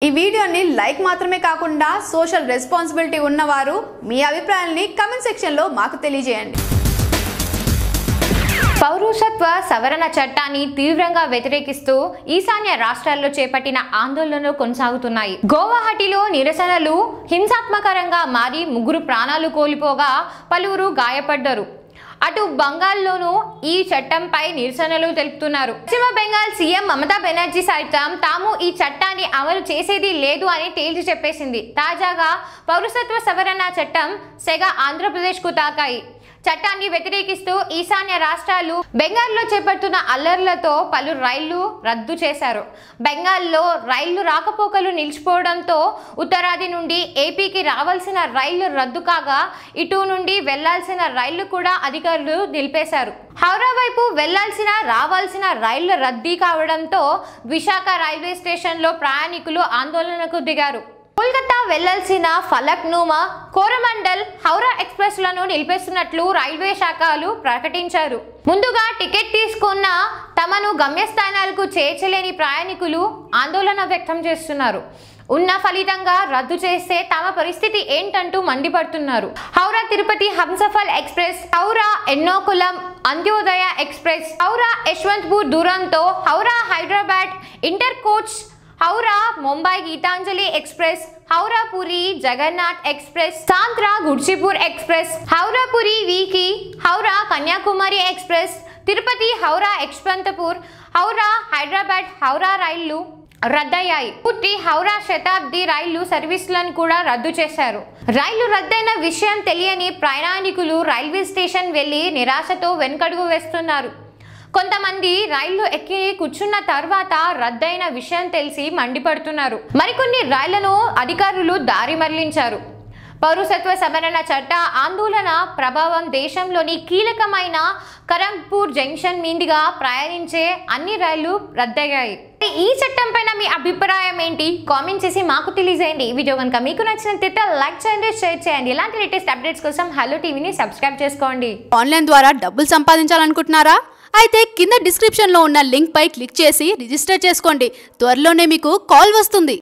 ఈ వీడియోని లైక్ మాత్రమే కాకుండా సోషల్ రెస్పాన్సిబిలిటీ ఉన్నవారు మీ అభిప్రాయాల్ని కమెంట్ సెక్షన్లో మాకు తెలియజేయండి పౌరసత్వ సవరణ చట్టాన్ని తీవ్రంగా వ్యతిరేకిస్తూ ఈశాన్య రాష్ట్రాల్లో చేపట్టిన ఆందోళనలు కొనసాగుతున్నాయి గోవాహటిలో నిరసనలు హింసాత్మకరంగా మారి ముగ్గురు ప్రాణాలు కోల్పోగా పలువురు గాయపడ్డారు అటు బంగాల్లోనూ ఈ చట్టంపై నిరసనలు తెలుపుతున్నారు పశ్చిమ బెంగాల్ సీఎం మమతా బెనర్జీ సైతం తాము ఈ చట్టాన్ని అమలు చేసేది లేదు అని తేల్చి చెప్పేసింది తాజాగా పౌరసత్వ సవరణ చట్టం సెగ ఆంధ్రప్రదేశ్కు తాకాయి చట్టాన్ని వ్యతిరేకిస్తూ ఈశాన్య రాష్ట్రాలు బెంగాల్లో చేపడుతున్న అల్లర్లతో పలు రైళ్లు రద్దు చేశారు బెంగాల్లో రైళ్లు రాకపోకలు నిలిచిపోవడంతో ఉత్తరాది నుండి ఏపీకి రావాల్సిన రైళ్లు రద్దు కాగా ఇటు నుండి వెళ్లాల్సిన రైళ్లు కూడా అధికారులు నిలిపేశారు హౌరా వైపు వెళ్లాల్సిన రావాల్సిన రైళ్లు రద్దీ కావడంతో విశాఖ రైల్వే స్టేషన్లో ప్రయాణికులు ఆందోళనకు దిగారు కోల్కతా వెళ్లాల్సిన ఫలక్ నూమా కోరమండల్ హౌరా ఎక్స్ప్రెస్ లను నిలిపేస్తున్నట్లు రైల్వే శాఖలు ప్రకటించారు ముందుగా టికెట్ తీసుకున్న తమను గమ్యస్థానాలకు చేర్చలేని ప్రయాణికులు ఆందోళన వ్యక్తం చేస్తున్నారు ఉన్న ఫలితంగా రద్దు చేస్తే తమ పరిస్థితి ఏంటంటూ మండిపడుతున్నారు Howrah Tirupati Humsafar express Howrah Ernakulam Antyodaya express Howrah Yesvantpur Duronto Howrah Hyderabad inter coach Howrah Mumbai Gitanjali express Howrah Puri Jagannath express సాంత్రా గుడ్చిపూర్ express Howrah Puri weekly Howrah Kanyakumari express Tirupati Howrah Yesvantpur Howrah Hyderabad Howrah రైళ్లు రద్దయ్యాయి పూర్తి హౌరా శతాబ్ది రైళ్లు సర్వీసులను కూడా రద్దు చేశారు రైళ్లు రద్దయిన విషయం తెలియని ప్రయాణికులు రైల్వే స్టేషన్ వెళ్లి నిరాశతో వెనుకడుగు వేస్తున్నారు కొంతమంది రైళ్లు ఎక్కి కూర్చున్న తర్వాత రద్దయిన విషయం తెలిసి మండిపడుతున్నారు మరికొన్ని రైళ్లను అధికారులు దారి మళ్లించారు పౌరసత్వ సవరణ చట్ట ఆందోళన ప్రభావం దేశంలోని కీలకమైన కరంపూర్ జంక్షన్ మీదుగా ప్రయాణించే అన్ని రైళ్లు రద్దయ్యాయి ఈ చట్టం పైన మీ అభిప్రాయం ఏంటి కామెంట్ చేసి మాకు తెలియజేయండి ఈ వీడియో కనుక మీకు నచ్చినట్లయితే లైక్ చేయండి షేర్ చేయండి ఇలాంటి లేటెస్ట్ అప్డేట్స్ కోసం హలో టీవీని సబ్స్క్రైబ్ చేసుకోండి ఆన్లైన్ ద్వారా డబ్బులు సంపాదించాలనుకుంటున్నారా అయితే కింద డిస్క్రిప్షన్లో ఉన్న లింక్ పై క్లిక్ చేసి రిజిస్టర్ చేసుకోండి త్వరలోనే మీకు కాల్ వస్తుంది